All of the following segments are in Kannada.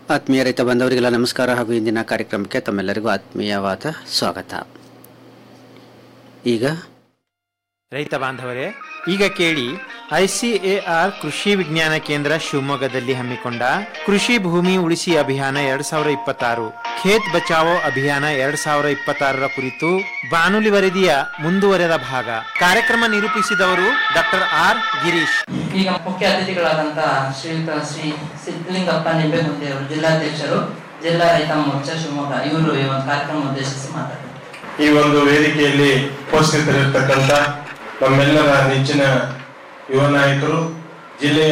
ಆತ್ಮೀಯ ರೈತ ಬಂದವರಿಗೆಲ್ಲ ನಮಸ್ಕಾರ ಹಾಗೂ ಇಂದಿನ ಕಾರ್ಯಕ್ರಮಕ್ಕೆ ತಮ್ಮೆಲ್ಲರಿಗೂ ಆತ್ಮೀಯವಾದ ಸ್ವಾಗತ ಈಗ ರೈತ ಬಾಂಧವರೇ ಈಗ ಕೇಳಿ ಐಸಿಎಆರ್ ಕೃಷಿ ವಿಜ್ಞಾನ ಕೇಂದ್ರ ಶಿವಮೊಗ್ಗದಲ್ಲಿ ಹಮ್ಮಿಕೊಂಡ ಕೃಷಿ ಭೂಮಿ ಉಳಿಸಿ ಅಭಿಯಾನ ಎರಡ್ ಸಾವಿರ ಇಪ್ಪತ್ತಾರು ಖೇತ್ ಬಚಾವೋ ಅಭಿಯಾನ ಎರಡ್ ಸಾವಿರ ಇಪ್ಪತ್ತಾರರ ಕುರಿತು ಬಾನುಲಿ ವರದಿಯ ಮುಂದುವರೆದ ಭಾಗ ಕಾರ್ಯಕ್ರಮ ನಿರೂಪಿಸಿದವರು ಡಾಕ್ಟರ್ ಆರ್ ಗಿರೀಶ್ ಈಗ ಮುಖ್ಯ ಅತಿಥಿಗಳಾದಂತಹ ಶ್ರೀಯುತ ಶ್ರೀ ಸಿದ್ಧಲಿಂಗಪ್ಪ ನಿಂಬೆಗುಂದಿ ಅವರು ಜಿಲ್ಲಾಧ್ಯಕ್ಷರು ಜಿಲ್ಲಾ ರೈತ ಮೋರ್ಚಾ ಶಿವಮೊಗ್ಗ ಇವರು ಈ ಒಂದು ಕಾರ್ಯಕ್ರಮ ಉದ್ದೇಶಿಸಿ ಮಾತಾಡ್ತಾರೆ ಈ ಒಂದು ವೇದಿಕೆಯಲ್ಲಿ ಉಪಸ್ಥಿತರಿರ್ತಕ್ಕಂಥ ನಮ್ಮೆಲ್ಲರ ನೆಚ್ಚಿನ ಯುವ ನಾಯಕರು ಜಿಲ್ಲೆಯ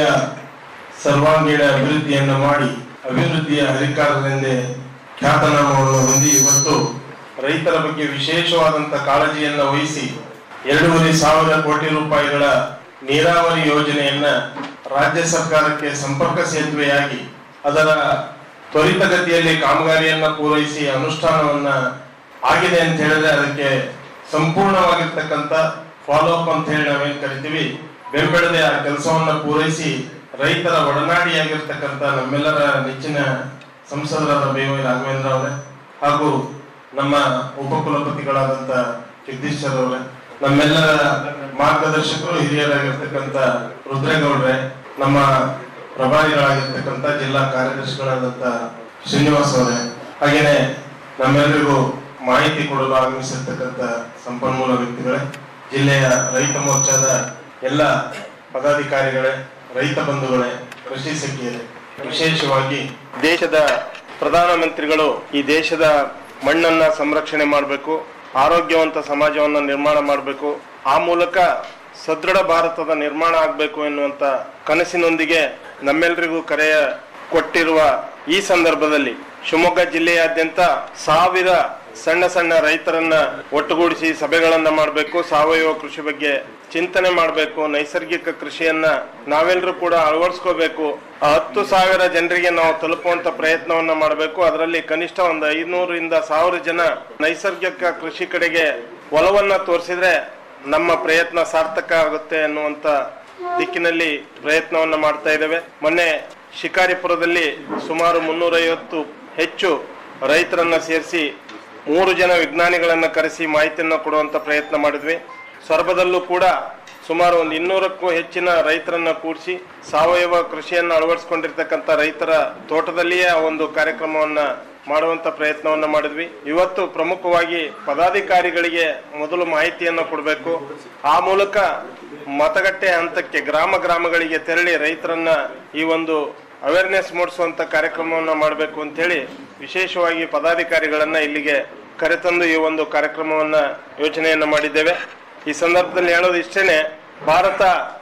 ಸರ್ವಾಂಗೀಣ ಅಭಿವೃದ್ಧಿಯನ್ನು ಮಾಡಿ ಅಭಿವೃದ್ಧಿಯ ಹರಿಕಾರರೆಂದೇ ಖ್ಯಾತನಾಮವನ್ನು ಹೊಂದಿ ಇವತ್ತು ರೈತರ ಬಗ್ಗೆ ವಿಶೇಷವಾದಂತ ಕಾಳಜಿಯನ್ನು ವಹಿಸಿ ಎರಡೂವರೆ ಸಾವಿರ ಕೋಟಿ ರೂಪಾಯಿಗಳ ನೀರಾವರಿ ಯೋಜನೆಯನ್ನ ರಾಜ್ಯ ಸರ್ಕಾರಕ್ಕೆ ಸಂಪರ್ಕ ಸೇತುವೆಯಾಗಿ ಅದರ ತ್ವರಿತಗತಿಯಲ್ಲಿ ಕಾಮಗಾರಿಯನ್ನ ಪೂರೈಸಿ ಅನುಷ್ಠಾನವನ್ನ ಆಗಿದೆ ಅಂತ ಹೇಳಿದ್ರೆ ಅದಕ್ಕೆ ಸಂಪೂರ್ಣವಾಗಿರ್ತಕ್ಕಂಥ ಫಾಲೋ ಅಪ್ ಅಂತ ಹೇಳಿ ನಾವೇನ್ ಕರಿತೀವಿ ಬೆಂಬೆಳದೆ ಆ ಕೆಲಸವನ್ನ ಪೂರೈಸಿ ರೈತರ ಒಡನಾಡಿಯಾಗಿರ್ತಕ್ಕಂಥ ನಮ್ಮೆಲ್ಲರ ನೆಚ್ಚಿನ ಸಂಸದರಾದ ಬೇವೈ ರಾಘವೇಂದ್ರ ಅವರೇ ಹಾಗೂ ನಮ್ಮ ಉಪಕುಲಪತಿಗಳಾದಂತ ಜಗದೀಶ್ ಸರ್ ಅವರೇ ನಮ್ಮೆಲ್ಲರ ಮಾರ್ಗದರ್ಶಕರು ಹಿರಿಯರಾಗಿರ್ತಕ್ಕಂಥ ರುದ್ರೇಗೌಡ್ರೆ ನಮ್ಮ ಪ್ರಭಾರಿಗಳಾಗಿರ್ತಕ್ಕಂಥ ಜಿಲ್ಲಾ ಕಾರ್ಯದರ್ಶಿಗಳಾದಂತ ಶ್ರೀನಿವಾಸ್ ಅವರೇ ಹಾಗೇನೆ ನಮ್ಮೆಲ್ಲರಿಗೂ ಮಾಹಿತಿ ಕೊಡಲು ಆಗಮಿಸಿರ್ತಕ್ಕಂಥ ಸಂಪನ್ಮೂಲ ವ್ಯಕ್ತಿಗಳೇ ಜಿಲ್ಲೆಯ ರೈತ ಮೋರ್ಚಾದ ಎಲ್ಲ ಪದಾಧಿಕಾರಿಗಳೇ ರೈತ ಬಂಧುಗಳೇ ಕೃಷಿ ಸಖಿಯರೇ ವಿಶೇಷವಾಗಿ ದೇಶದ ಪ್ರಧಾನಮಂತ್ರಿಗಳು ಈ ದೇಶದ ಮಣ್ಣನ್ನ ಸಂರಕ್ಷಣೆ ಮಾಡಬೇಕು ಆರೋಗ್ಯವಂತ ಸಮಾಜವನ್ನ ನಿರ್ಮಾಣ ಮಾಡಬೇಕು ಆ ಮೂಲಕ ಸದೃಢ ಭಾರತದ ನಿರ್ಮಾಣ ಆಗಬೇಕು ಎನ್ನುವಂತ ಕನಸಿನೊಂದಿಗೆ ನಮ್ಮೆಲ್ಲರಿಗೂ ಕರೆಯ ಕೊಟ್ಟಿರುವ ಈ ಸಂದರ್ಭದಲ್ಲಿ ಶಿವಮೊಗ್ಗ ಜಿಲ್ಲೆಯಾದ್ಯಂತ ಸಾವಿರ ಸಣ್ಣ ಸಣ್ಣ ರೈತರನ್ನ ಒಟ್ಟುಗೂಡಿಸಿ ಸಭೆಗಳನ್ನ ಮಾಡಬೇಕು ಸಾವಯವ ಕೃಷಿ ಬಗ್ಗೆ ಚಿಂತನೆ ಮಾಡಬೇಕು ನೈಸರ್ಗಿಕ ಕೃಷಿಯನ್ನ ನಾವೆಲ್ಲರೂ ಕೂಡ ಅಳವಡಿಸ್ಕೋಬೇಕು ಆ ಹತ್ತು ಸಾವಿರ ಜನರಿಗೆ ನಾವು ತಲುಪುವಂತ ಪ್ರಯತ್ನವನ್ನ ಮಾಡಬೇಕು ಅದರಲ್ಲಿ ಕನಿಷ್ಠ ಒಂದು ಐನೂರಿಂದ ಸಾವಿರ ಜನ ನೈಸರ್ಗಿಕ ಕೃಷಿ ಕಡೆಗೆ ಒಲವನ್ನ ತೋರಿಸಿದ್ರೆ ನಮ್ಮ ಪ್ರಯತ್ನ ಸಾರ್ಥಕ ಆಗುತ್ತೆ ಅನ್ನುವಂತ ದಿಕ್ಕಿನಲ್ಲಿ ಪ್ರಯತ್ನವನ್ನ ಮಾಡ್ತಾ ಇದ್ದೇವೆ ಮೊನ್ನೆ ಶಿಕಾರಿಪುರದಲ್ಲಿ ಸುಮಾರು ಮುನ್ನೂರೈವತ್ತು ಹೆಚ್ಚು ರೈತರನ್ನ ಸೇರಿಸಿ ಮೂರು ಜನ ವಿಜ್ಞಾನಿಗಳನ್ನ ಕರೆಸಿ ಮಾಹಿತಿಯನ್ನ ಕೊಡುವಂತ ಪ್ರಯತ್ನ ಮಾಡಿದ್ವಿ ಸೊರಬದಲ್ಲೂ ಕೂಡ ಸುಮಾರು ಒಂದು ಇನ್ನೂರಕ್ಕೂ ಹೆಚ್ಚಿನ ರೈತರನ್ನ ಕೂಡಿಸಿ ಸಾವಯವ ಕೃಷಿಯನ್ನ ಅಳವಡಿಸಿಕೊಂಡಿರ್ತಕ್ಕಂಥ ರೈತರ ತೋಟದಲ್ಲಿಯೇ ಆ ಒಂದು ಕಾರ್ಯಕ್ರಮವನ್ನ ಮಾಡುವಂತ ಪ್ರಯತ್ನವನ್ನ ಮಾಡಿದ್ವಿ ಇವತ್ತು ಪ್ರಮುಖವಾಗಿ ಪದಾಧಿಕಾರಿಗಳಿಗೆ ಮೊದಲು ಮಾಹಿತಿಯನ್ನ ಕೊಡಬೇಕು ಆ ಮೂಲಕ ಮತಗಟ್ಟೆ ಹಂತಕ್ಕೆ ಗ್ರಾಮ ಗ್ರಾಮಗಳಿಗೆ ತೆರಳಿ ರೈತರನ್ನ ಈ ಒಂದು ಅವೇರ್ನೆಸ್ ಮೂಡಿಸುವಂತ ಕಾರ್ಯಕ್ರಮವನ್ನ ಮಾಡಬೇಕು ಅಂತ ಹೇಳಿ ವಿಶೇಷವಾಗಿ ಪದಾಧಿಕಾರಿಗಳನ್ನ ಇಲ್ಲಿಗೆ ಕರೆತಂದು ಈ ಒಂದು ಕಾರ್ಯಕ್ರಮವನ್ನ ಯೋಚನೆಯನ್ನ ಮಾಡಿದ್ದೇವೆ ಈ ಸಂದರ್ಭದಲ್ಲಿ ಹೇಳೋದು ಇಷ್ಟೇನೆ ಭಾರತ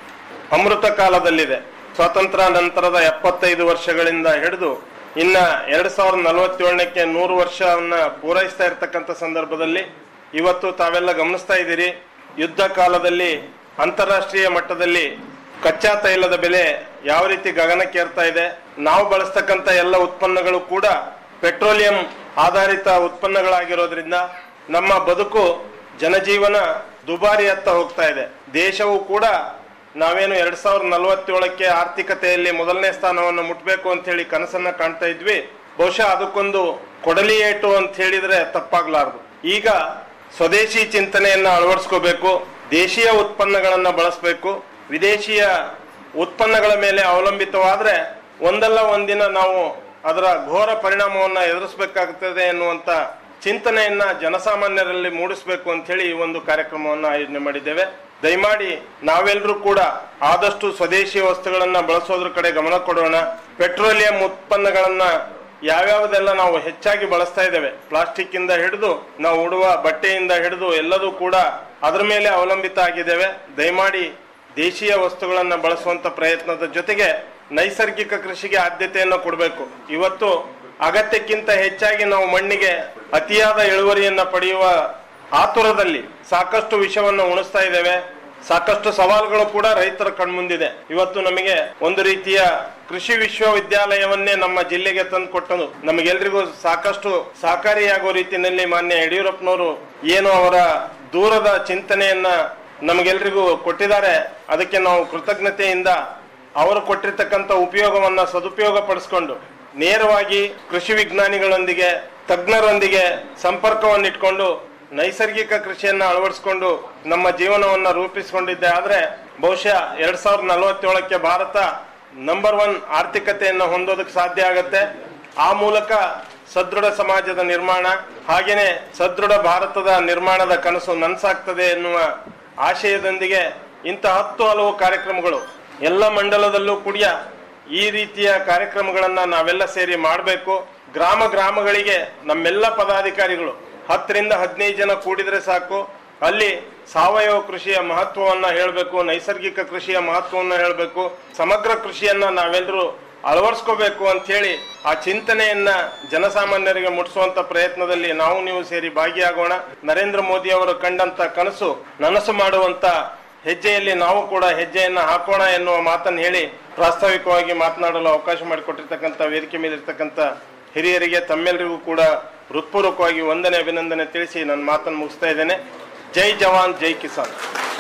ಅಮೃತ ಕಾಲದಲ್ಲಿದೆ ಸ್ವಾತಂತ್ರ್ಯ ನಂತರದ ಎಪ್ಪತ್ತೈದು ವರ್ಷಗಳಿಂದ ಹಿಡಿದು ಇನ್ನ ಎರಡ್ ಸಾವಿರದ ನಲವತ್ತೇಳನಕ್ಕೆ ನೂರು ವರ್ಷವನ್ನ ಪೂರೈಸ್ತಾ ಇರ್ತಕ್ಕಂಥ ಸಂದರ್ಭದಲ್ಲಿ ಇವತ್ತು ತಾವೆಲ್ಲ ಗಮನಿಸ್ತಾ ಇದ್ದೀರಿ ಯುದ್ಧ ಕಾಲದಲ್ಲಿ ಅಂತಾರಾಷ್ಟ್ರೀಯ ಮಟ್ಟದಲ್ಲಿ ಕಚ್ಚಾ ತೈಲದ ಬೆಲೆ ಯಾವ ರೀತಿ ಗಗನಕ್ಕೇರ್ತಾ ಇದೆ ನಾವು ಬಳಸ್ತಕ್ಕಂಥ ಎಲ್ಲ ಉತ್ಪನ್ನಗಳು ಕೂಡ ಪೆಟ್ರೋಲಿಯಂ ಆಧಾರಿತ ಉತ್ಪನ್ನಗಳಾಗಿರೋದ್ರಿಂದ ನಮ್ಮ ಬದುಕು ಜನಜೀವನ ದುಬಾರಿಯತ್ತ ಹೋಗ್ತಾ ಇದೆ ದೇಶವು ಕೂಡ ನಾವೇನು ಎರಡ್ ಸಾವಿರದ ನಲವತ್ತೇಳಕ್ಕೆ ಆರ್ಥಿಕತೆಯಲ್ಲಿ ಮೊದಲನೇ ಸ್ಥಾನವನ್ನು ಮುಟ್ಬೇಕು ಅಂತ ಹೇಳಿ ಕನಸನ್ನ ಕಾಣ್ತಾ ಇದ್ವಿ ಬಹುಶಃ ಅದಕ್ಕೊಂದು ಕೊಡಲಿ ಏಟು ಅಂತ ಹೇಳಿದ್ರೆ ತಪ್ಪಾಗ್ಲಾರ್ದು ಈಗ ಸ್ವದೇಶಿ ಚಿಂತನೆಯನ್ನ ಅಳವಡಿಸ್ಕೋಬೇಕು ದೇಶೀಯ ಉತ್ಪನ್ನಗಳನ್ನ ಬಳಸಬೇಕು ವಿದೇಶಿಯ ಉತ್ಪನ್ನಗಳ ಮೇಲೆ ಅವಲಂಬಿತವಾದ್ರೆ ಒಂದಲ್ಲ ಒಂದಿನ ನಾವು ಅದರ ಘೋರ ಪರಿಣಾಮವನ್ನ ಎದುರಿಸಬೇಕಾಗುತ್ತದೆ ಎನ್ನುವಂತ ಚಿಂತನೆಯನ್ನ ಜನಸಾಮಾನ್ಯರಲ್ಲಿ ಮೂಡಿಸಬೇಕು ಅಂತ ಹೇಳಿ ಈ ಒಂದು ಕಾರ್ಯಕ್ರಮವನ್ನ ಆಯೋಜನೆ ಮಾಡಿದ್ದೇವೆ ದಯಮಾಡಿ ನಾವೆಲ್ಲರೂ ಕೂಡ ಆದಷ್ಟು ಸ್ವದೇಶಿ ವಸ್ತುಗಳನ್ನ ಬಳಸೋದ್ರ ಕಡೆ ಗಮನ ಕೊಡೋಣ ಪೆಟ್ರೋಲಿಯಂ ಉತ್ಪನ್ನಗಳನ್ನ ಯಾವ್ಯಾವುದೆಲ್ಲ ನಾವು ಹೆಚ್ಚಾಗಿ ಬಳಸ್ತಾ ಇದ್ದೇವೆ ಪ್ಲಾಸ್ಟಿಕ್ ಇಂದ ಹಿಡಿದು ನಾವು ಉಡುವ ಬಟ್ಟೆಯಿಂದ ಹಿಡಿದು ಎಲ್ಲದೂ ಕೂಡ ಅದರ ಮೇಲೆ ಅವಲಂಬಿತ ಆಗಿದ್ದೇವೆ ದಯಮಾಡಿ ದೇಶೀಯ ವಸ್ತುಗಳನ್ನ ಬಳಸುವಂತ ಪ್ರಯತ್ನದ ಜೊತೆಗೆ ನೈಸರ್ಗಿಕ ಕೃಷಿಗೆ ಆದ್ಯತೆಯನ್ನು ಕೊಡಬೇಕು ಇವತ್ತು ಅಗತ್ಯಕ್ಕಿಂತ ಹೆಚ್ಚಾಗಿ ನಾವು ಮಣ್ಣಿಗೆ ಅತಿಯಾದ ಇಳುವರಿಯನ್ನ ಪಡೆಯುವ ಆತುರದಲ್ಲಿ ಸಾಕಷ್ಟು ವಿಷವನ್ನು ಉಣಿಸ್ತಾ ಇದ್ದೇವೆ ಸಾಕಷ್ಟು ಸವಾಲುಗಳು ಕೂಡ ರೈತರ ಕಣ್ಮುಂದಿದೆ ಇವತ್ತು ನಮಗೆ ಒಂದು ರೀತಿಯ ಕೃಷಿ ವಿಶ್ವವಿದ್ಯಾಲಯವನ್ನೇ ನಮ್ಮ ಜಿಲ್ಲೆಗೆ ತಂದು ಕೊಟ್ಟನು ನಮಗೆಲ್ರಿಗೂ ಸಾಕಷ್ಟು ಸಹಕಾರಿಯಾಗುವ ರೀತಿಯಲ್ಲಿ ಮಾನ್ಯ ಯಡಿಯೂರಪ್ಪನವರು ಏನು ಅವರ ದೂರದ ಚಿಂತನೆಯನ್ನ ನಮಗೆಲ್ರಿಗೂ ಕೊಟ್ಟಿದ್ದಾರೆ ಅದಕ್ಕೆ ನಾವು ಕೃತಜ್ಞತೆಯಿಂದ ಅವರು ಕೊಟ್ಟಿರ್ತಕ್ಕಂಥ ಉಪಯೋಗವನ್ನ ಸದುಪಯೋಗ ಪಡಿಸ್ಕೊಂಡು ನೇರವಾಗಿ ಕೃಷಿ ವಿಜ್ಞಾನಿಗಳೊಂದಿಗೆ ತಜ್ಞರೊಂದಿಗೆ ಸಂಪರ್ಕವನ್ನು ಇಟ್ಕೊಂಡು ನೈಸರ್ಗಿಕ ಕೃಷಿಯನ್ನ ಅಳವಡಿಸಿಕೊಂಡು ನಮ್ಮ ಜೀವನವನ್ನ ರೂಪಿಸಿಕೊಂಡಿದ್ದೆ ಆದ್ರೆ ಬಹುಶಃ ಎರಡ್ ಸಾವಿರದ ನಲವತ್ತೇಳಕ್ಕೆ ಭಾರತ ನಂಬರ್ ಒನ್ ಆರ್ಥಿಕತೆಯನ್ನು ಹೊಂದೋದಕ್ಕೆ ಸಾಧ್ಯ ಆಗತ್ತೆ ಆ ಮೂಲಕ ಸದೃಢ ಸಮಾಜದ ನಿರ್ಮಾಣ ಹಾಗೇನೆ ಸದೃಢ ಭಾರತದ ನಿರ್ಮಾಣದ ಕನಸು ನನಸಾಗ್ತದೆ ಎನ್ನುವ ಆಶಯದೊಂದಿಗೆ ಇಂಥ ಹತ್ತು ಹಲವು ಕಾರ್ಯಕ್ರಮಗಳು ಎಲ್ಲ ಮಂಡಲದಲ್ಲೂ ಕೂಡ ಈ ರೀತಿಯ ಕಾರ್ಯಕ್ರಮಗಳನ್ನ ನಾವೆಲ್ಲ ಸೇರಿ ಮಾಡಬೇಕು ಗ್ರಾಮ ಗ್ರಾಮಗಳಿಗೆ ನಮ್ಮೆಲ್ಲ ಪದಾಧಿಕಾರಿಗಳು ಹತ್ತರಿಂದ ಹದಿನೈದು ಜನ ಕೂಡಿದ್ರೆ ಸಾಕು ಅಲ್ಲಿ ಸಾವಯವ ಕೃಷಿಯ ಮಹತ್ವವನ್ನ ಹೇಳಬೇಕು ನೈಸರ್ಗಿಕ ಕೃಷಿಯ ಮಹತ್ವವನ್ನ ಹೇಳಬೇಕು ಸಮಗ್ರ ಕೃಷಿಯನ್ನ ನಾವೆಲ್ಲರೂ ಅಳವಡಿಸ್ಕೋಬೇಕು ಅಂತ ಹೇಳಿ ಆ ಚಿಂತನೆಯನ್ನ ಜನಸಾಮಾನ್ಯರಿಗೆ ಮುಟ್ಟಿಸುವಂತ ಪ್ರಯತ್ನದಲ್ಲಿ ನಾವು ನೀವು ಸೇರಿ ಭಾಗಿಯಾಗೋಣ ನರೇಂದ್ರ ಮೋದಿ ಅವರು ಕಂಡಂತ ಕನಸು ನನಸು ಮಾಡುವಂತ ಹೆಜ್ಜೆಯಲ್ಲಿ ನಾವು ಕೂಡ ಹೆಜ್ಜೆಯನ್ನ ಹಾಕೋಣ ಎನ್ನುವ ಮಾತನ್ನು ಹೇಳಿ ಪ್ರಾಸ್ತಾವಿಕವಾಗಿ ಮಾತನಾಡಲು ಅವಕಾಶ ಮಾಡಿಕೊಟ್ಟಿರ್ತಕ್ಕಂಥ ವೇದಿಕೆ ಮೇಲೆ ಇರ್ತಕ್ಕಂಥ ಹಿರಿಯರಿಗೆ ತಮ್ಮೆಲ್ಲರಿಗೂ ಕೂಡ ಹೃತ್ಪೂರ್ವಕವಾಗಿ ವಂದನೆ ಅಭಿನಂದನೆ ತಿಳಿಸಿ ನನ್ನ ಮಾತನ್ನು ಮುಗಿಸ್ತಾ ಇದ್ದೇನೆ ಜೈ ಜವಾನ್ ಜೈ ಕಿಸಾನ್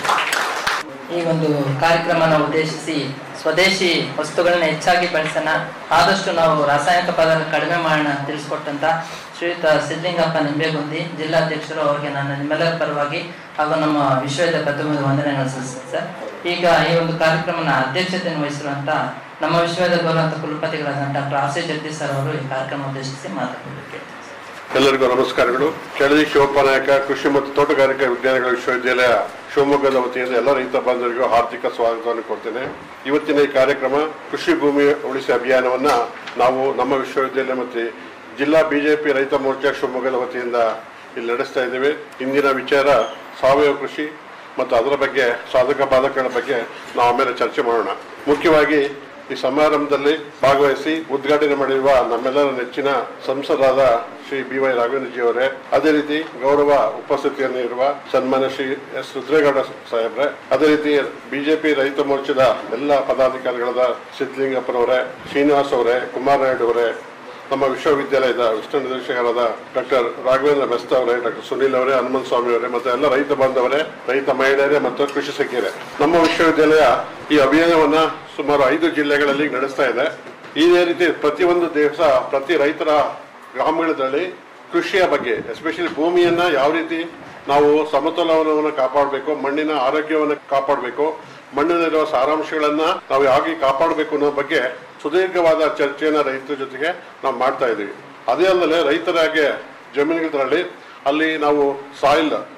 ಈ ಒಂದು ಕಾರ್ಯಕ್ರಮನ ಉದ್ದೇಶಿಸಿ ಸ್ವದೇಶಿ ವಸ್ತುಗಳನ್ನ ಹೆಚ್ಚಾಗಿ ಬಳಸೋಣ ಆದಷ್ಟು ನಾವು ರಾಸಾಯನಿಕ ಪದಾರ್ಥ ಕಡಿಮೆ ಮಾಡೋಣ ಅಂತ ತಿಳಿಸ್ಕೊಟ್ಟಂತ ಶ್ರೀಯುತ ಸಿದ್ಲಿಂಗಪ್ಪ ನಿಂಬೆಗುಂದಿ ಜಿಲ್ಲಾಧ್ಯಕ್ಷರು ಅವರಿಗೆ ನಾನು ನಿಮ್ಮೆಲ್ಲರ ಪರವಾಗಿ ಹಾಗೂ ನಮ್ಮ ವಿಶ್ವದ ಪ್ರತಿಯೊಂದು ವಂದನೆಗಳು ಸಲ್ಲಿಸ್ತೇನೆ ಸರ್ ಈಗ ಈ ಒಂದು ಕಾರ್ಯಕ್ರಮನ ಅಧ್ಯಕ್ಷತೆಯನ್ನು ವಹಿಸಿರುವಂತ ನಮ್ಮ ವಿಶ್ವದ ಗೌರವಂತ ಕುಲಪತಿಗಳಾದ doctor R C Jagadish sir ಅವರು ಈ ಕಾರ್ಯಕ್ರಮ ಉದ್ದೇಶಿಸಿ ಮಾತನಾಡಲಿಕ್ಕೆ ಎಲ್ಲರಿಗೂ ನಮಸ್ಕಾರಗಳು ಕೆಳದಿ ಶಿವಪ್ಪ ನಾಯಕ ಕೃಷಿ ಮತ್ತು ತೋಟಗಾರಿಕಾ ವಿಜ್ಞಾನಗಳ ವಿಶ್ವವಿದ್ಯಾಲಯ ಶಿವಮೊಗ್ಗದ ವತಿಯಿಂದ ಎಲ್ಲ ರೈತ ಬಾಂಧವರಿಗೂ ಹಾರ್ದಿಕ ಸ್ವಾಗತವನ್ನು ಕೊಡ್ತೇನೆ ಇವತ್ತಿನ ಈ ಕಾರ್ಯಕ್ರಮ ಕೃಷಿ ಭೂಮಿ ಉಳಿಸಿ ಅಭಿಯಾನವನ್ನ ನಾವು ನಮ್ಮ ವಿಶ್ವವಿದ್ಯಾಲಯ ಮತ್ತು ಜಿಲ್ಲಾ ಬಿಜೆಪಿ ರೈತ ಮೋರ್ಚಾ ಶಿವಮೊಗ್ಗದ ವತಿಯಿಂದ ಇಲ್ಲಿ ನಡೆಸ್ತಾ ಇದ್ದೇವೆ ಇಂದಿನ ವಿಚಾರ ಸಾವಯವ ಕೃಷಿ ಮತ್ತು ಅದರ ಬಗ್ಗೆ ಸಾಧಕ ಬಾಧಕಗಳ ಬಗ್ಗೆ ನಾವು ಆಮೇಲೆ ಚರ್ಚೆ ಮಾಡೋಣ ಮುಖ್ಯವಾಗಿ ಈ ಸಮಾರಂಭದಲ್ಲಿ ಭಾಗವಹಿಸಿ ಉದ್ಘಾಟನೆ ಮಾಡಿರುವ ನಮ್ಮೆಲ್ಲರ ನೆಚ್ಚಿನ ಸಂಸದರಾದ ಶ್ರೀ ಬಿ ವೈ ರಾಘವೇಂದ್ರಜಿ ಅವರೇ ಅದೇ ರೀತಿ ಗೌರವ ಉಪಸ್ಥಿತಿಯನ್ನು ಇರುವ ಸನ್ಮಾನ್ಯ ಶ್ರೀ ಎಸ್ ರುದ್ರೇಗೌಡ ಸಾಹೇಬ್ರೆ ಅದೇ ರೀತಿ ಬಿಜೆಪಿ ರೈತ ಮೋರ್ಚಾದ ಎಲ್ಲ ಪದಾಧಿಕಾರಿಗಳಾದ ಸಿದ್ದಲಿಂಗಪ್ಪನವರೇ ಶ್ರೀನಿವಾಸ್ ಅವರೇ ಕುಮಾರ್ ನಾಯ್ಡು ಅವರೇ ನಮ್ಮ ವಿಶ್ವವಿದ್ಯಾಲಯದ ವಿಷ್ಣು ನಿರ್ದೇಶಕರಾದ ಡಾಕ್ಟರ್ ರಾಘವೇಂದ್ರ ಬೆಸ್ತ ಅವರೇ ಡಾಕ್ಟರ್ ಸುನಿಲ್ ಅವರೇ ಹನುಮಂತ ಸ್ವಾಮಿ ಅವರೇ ಮತ್ತು ಎಲ್ಲ ರೈತ ಬಾಂಧವರೇ ರೈತ ಮಹಿಳೆಯರೇ ಮತ್ತು ಕೃಷಿ ಸಖಿಯರೇ ನಮ್ಮ ವಿಶ್ವವಿದ್ಯಾಲಯ ಈ ಅಭಿಯಾನವನ್ನ ಸುಮಾರು ಐದು ಜಿಲ್ಲೆಗಳಲ್ಲಿ ನಡೆಸ್ತಾ ಇದೆ ಇದೇ ರೀತಿ ಪ್ರತಿಯೊಂದು ದಿವಸ ಪ್ರತಿ ರೈತರ ಗ್ರಾಮಗಳಲ್ಲಿ ಕೃಷಿಯ ಬಗ್ಗೆ ಎಸ್ಪೆಷಲಿ ಭೂಮಿಯನ್ನ ಯಾವ ರೀತಿ ನಾವು ಸಮತೋಲನವನ್ನು ಕಾಪಾಡಬೇಕು ಮಣ್ಣಿನ ಆರೋಗ್ಯವನ್ನು ಕಾಪಾಡಬೇಕು ಮಣ್ಣಿನಲ್ಲಿರುವ ಸಾರಾಂಶಗಳನ್ನ ನಾವು ಹೇಗೆ ಕಾಪಾಡಬೇಕು ಅನ್ನೋ ಬಗ್ಗೆ ಸುದೀರ್ಘವಾದ ಚರ್ಚೆಯನ್ನ ರೈತರ ಜೊತೆಗೆ ನಾವು ಮಾಡ್ತಾ ಇದ್ದೀವಿ ಅದೇ ಅಲ್ಲದೆ ರೈತರಾಗೆ ಜಮೀನುಗಳಲ್ಲಿ ಅಲ್ಲಿ ನಾವು ಸಾಯಿಲ್